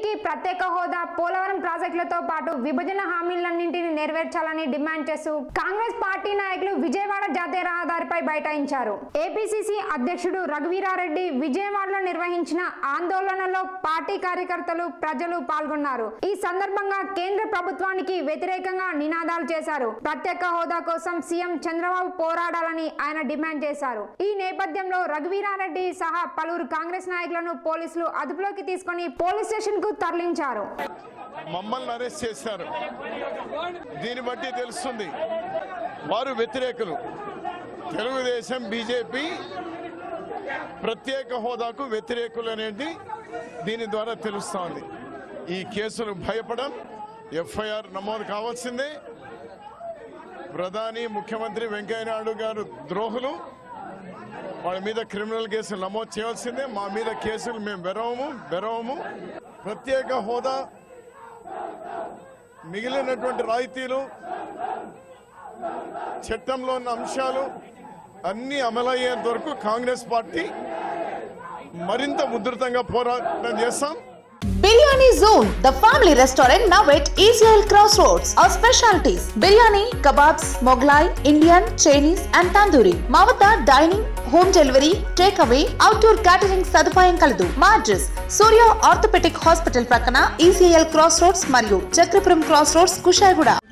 ఏపీకి ప్రత్యేక హోదా పోలవరం ప్రాజెక్టులతో పాటు విభజన హామీలన్నింటినీ నెరవేర్చాలని డిమాండ్ చేస్తూ కాంగ్రెస్ పార్టీ నాయకులు విజయవాడ జాతీయ రహదారిపై బైఠాయించారు ఏపీసీసీ అధ్యక్షుడు రఘువీరారెడ్డి విజయవాడలో నిర్వహించిన ఆందోళనలో పార్టీ కార్యకర్తలు ప్రజలు పాల్గొన్నారు ఈ సందర్భంగా కేంద్ర ప్రభుత్వానికి వ్యతిరేకంగా నినాదాలు చేశారు ప్రత్యేక హోదా కోసం సీఎం చంద్రబాబు పోరాడాలని ఆయన డిమాండ్ చేశారు ఈ నేపథ్యంలో రఘువీరారెడ్డి సహా పలువురు కాంగ్రెస్ నాయకులను పోలీసులు అదుపులోకి తీసుకొని పోలీస్ స్టేషన్ కు తరలించారు మమ్మల్ని అరెస్ట్ చేశారు దీన్ని బట్టి తెలుస్తుంది వారు వ్యతిరేకులు తెలుగుదేశం బీజేపీ ప్రత్యేక హోదాకు వ్యతిరేకులు అనేది దీని ద్వారా తెలుస్తోంది ఈ కేసులు భయపడం ఎఫ్ఐఆర్ నమోదు కావాల్సిందే ప్రధాని ముఖ్యమంత్రి వెంకయ్యనాయుడు గారు ద్రోహులు వాళ్ళ మీద క్రిమినల్ కేసులు నమోదు చేయాల్సిందే మా మీద కేసులు మేము బెరవము బెరవము ప్రత్యేక హోదా మిగిలినటువంటి రాయితీలు చట్టంలో ఉన్న అంశాలు అన్ని అమలయ్యేంత వరకు కాంగ్రెస్ పార్టీ మరింత ఉధృతంగా పోరాటం చేస్తాం Biryani Zone, the family restaurant now at Israel Crossroads. Our specialties biryani, kebabs, Moglai, Indian, Chinese, and tandoori. మా వద్ద dining home delivery take away outdoor catering సదుపాయం కలదు మా అడ్రస్ సూర్య ఆర్థోపెటిక్ హాస్పిటల్ ప్రక్కన ఈసీఎల్ క్రాస్ రోడ్స్ మరియు Chakrapuram cross roads Kushaiguda